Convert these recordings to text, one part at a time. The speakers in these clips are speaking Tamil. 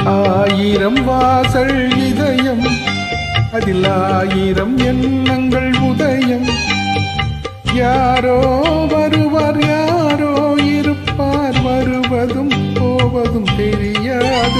ஆயிரம் வாசல் இதயம் அதில் ஆயிரம் எண்ணங்கள் உதயம் யாரோ வருவார் யாரோ இருப்பார் வருவதும் போவதும் தெரியாது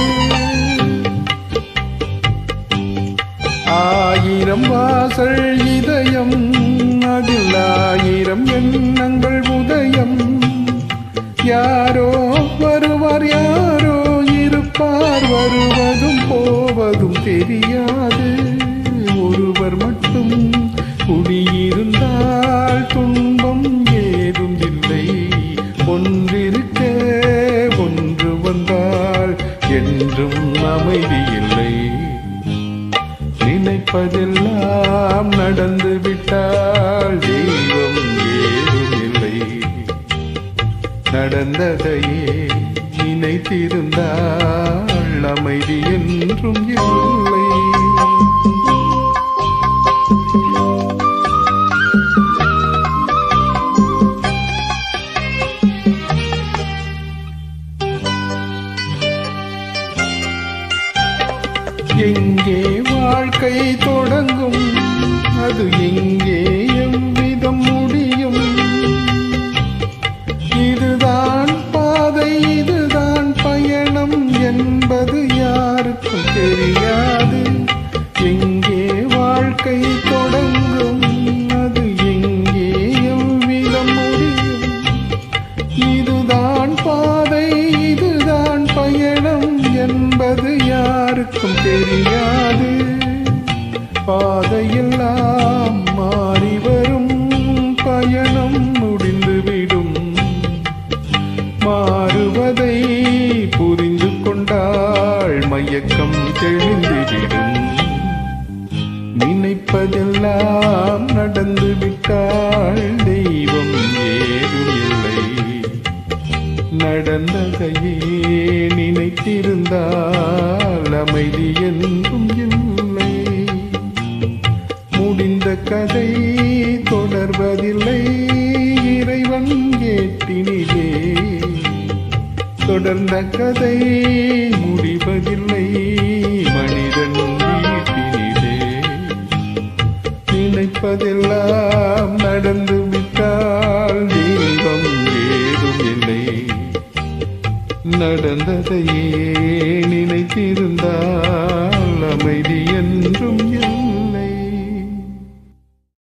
ஆயிரம் வாசல் இதயம் அதில் ஆயிரம் எண்ணங்கள் உதயம் யாரோ வருவார் யாரோ இருப்பார் வருவதும் போவதும் தெரியாது ஒருவர் மட்டும் குடியிருந்தால் துன்பம் ஏதும் இல்லை ஒன்றிருக்க ஒன்று வந்தால் என்றும் அமைதி இல்லை நினைப்பதெல்லாம் நடந்து விட்டால் தெய்வம் ஏதும் இல்லை நடந்ததையே நினைத்திருந்தால் அமைதி என்றும் இல்லை எங்கே வாழ்க்கை தொடங்கும் அது எங்கே எவ்விதம் முடியும் இதுதான் பாதை இதுதான் பயணம் என்பது யாருக்கும் தெரியாது எங்கே வாழ்க்கை தொடங்கும் அது எங்கே எவ்விதம் முடியும் இதுதான் பாதை இதுதான் பயணம் என்பது யாருக்கும் தெரியாது பாதையெல்லாம் மாறி வரும் பயணம் முடிந்துவிடும் மாறுவதை புரிந்து கொண்டால் மயக்கம் தெளிந்துவிடும் நினைப்பதெல்லாம் நடந்து விட்டால் தெய்வம் ஏதும் இல்லை நடந்ததையே நினைத்திருந்தால் அமைதி என்றும் இல்லை முடிந்த கதை தொடர்வதில்லை இறைவன் கேட்டினிலே தொடர்ந்த கதை முடிவதில்லை மனிதன் வீட்டினிலே நினைப்பதெல்லாம் நடந்து விட்டால் தெய்வம் ஏதும் இல்லை நடந்ததையே நினைத்திருந்தால் அமைதி என்றும் இல்லை